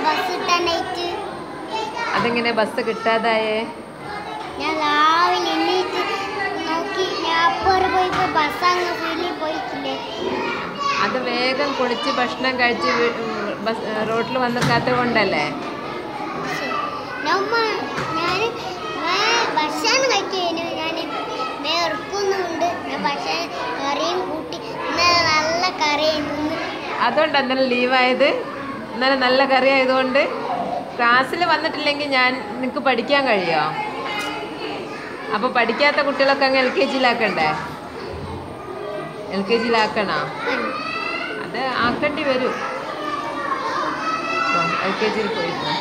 Bus കിട്ടാനായിട്ട് അതെങ്ങനെ bus കിട്ടാതായേ ഞാൻ രാവിലെ എണ്ണീറ്റ് നോക്കി ഞാൻ അപ്പുറം പോയപ്പോ ബസ് അങ്ങ് ഫീലിൽ പോയിട്ടില്ലേ അത് വേഗം കുളിച്ച് ഭക്ഷണം കഴിച്ച് വീ- ഉം, ബസ് റോട്ടിൽ വന്ന് കൊണ്ടല്ലേ നമ്മ ഞാൻ ഭക്ഷണം കഴിക്കുന്നു ഞാൻ വേർക്കുന്നുണ്ട് ഞാൻ ഭക്ഷണം കറിയും കൂട്ടി ഇന്നലെ നല്ല കറിയായിരുന്നു അതുകൊണ്ട് അന്നേരം ലീവായത് ഇന്നലെ നല്ല കറി ആയതുകൊണ്ട് ക്ലാസ്സിൽ വന്നിട്ടില്ലെങ്കിൽ ഞാൻ നിനക്ക് പഠിക്കാൻ കഴിയോ അപ്പോൾ പഠിക്കാത്ത കുട്ടികളൊക്കെ അങ്ങ് എൽ കെ ജിയിലാക്കണ്ടേ എൽ കെ ജിയിലാക്കണോ അത് ആക്കേണ്ടി വരും എൽ കെ ജിയിൽ പോയിരുന്നു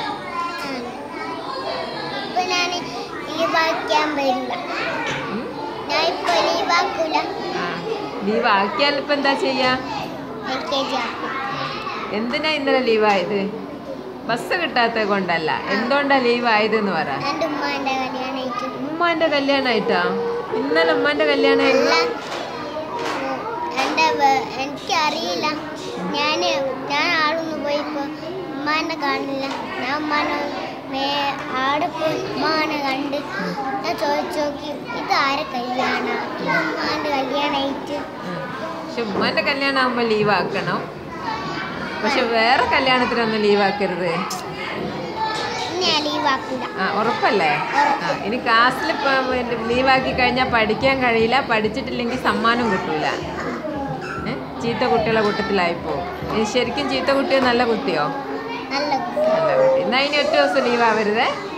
ഇപ്പൊ ഞാൻ ലീവാക്കാൻ വരില്ല ഉം? ഞാൻ ഇപ്പൊ ലീവാക്കൂല ആ ലീവ് ആക്കിയാൽ ഇപ്പം എന്താ ചെയ്യാ എൽ കെ ജി ആക്കും എന്തിനാ ഇന്നലെ ലീവായത് ബസ് കിട്ടാത്തത് കൊണ്ടല്ല എന്തുകൊണ്ടാ ലീവായതെന്ന് പറ എൻ്റെ ഉമ്മാൻ്റെ കല്യാണമായിട്ട് ഉമ്മാന്റെ കല്യാണമായിട്ടാ ഇന്നലെ ഉമ്മാന്റെ കല്യാണമായിരുന്നു അല്ല എൻ്റെ വേ- എനിക്കറിയില്ല ഞാൻ ഞാൻ ആടൊന്ന് പോയിപ്പോ ഉമ്മാനെ കാണില്ല ഞാൻ ഉമ്മാനെ മേ ആടെ പോയി ഉമ്മാനെ കണ്ട് ഞാൻ ചോദിച്ചു നോക്കി ഇത് ആരെ കല്യാണ ഇത് ഉമ്മാൻ്റെ കല്യാണമായിട്ട് ഉം. പക്ഷെ ഉമ്മാന്റെ കല്യാണം ആകുമ്പോൾ ലീവാക്കണം പക്ഷെ വേറെ കല്യാണത്തിനൊന്നും ലീവാക്കരുത് ഇനി ഞാൻ ലീവാക്കില്ല ആ ഉറപ്പല്ലേ ആ ഇനി ക്ലാസ്സിൽ ലീവാക്കി കഴിഞ്ഞാൽ പഠിക്കാൻ കഴിയില്ല പഠിച്ചിട്ടില്ലെങ്കിൽ സമ്മാനം കിട്ടൂല ഏ? ചീത്ത കുട്ടികളെ കൂട്ടത്തിലായിപ്പോ ഇനി ശരിക്കും ചീത്ത കുട്ടിയോ നല്ല കുട്ടിയോ നല്ല നല്ല കുട്ടി എന്നാ ഇനി ഒറ്റ ദിവസം ലീവാവരുതേ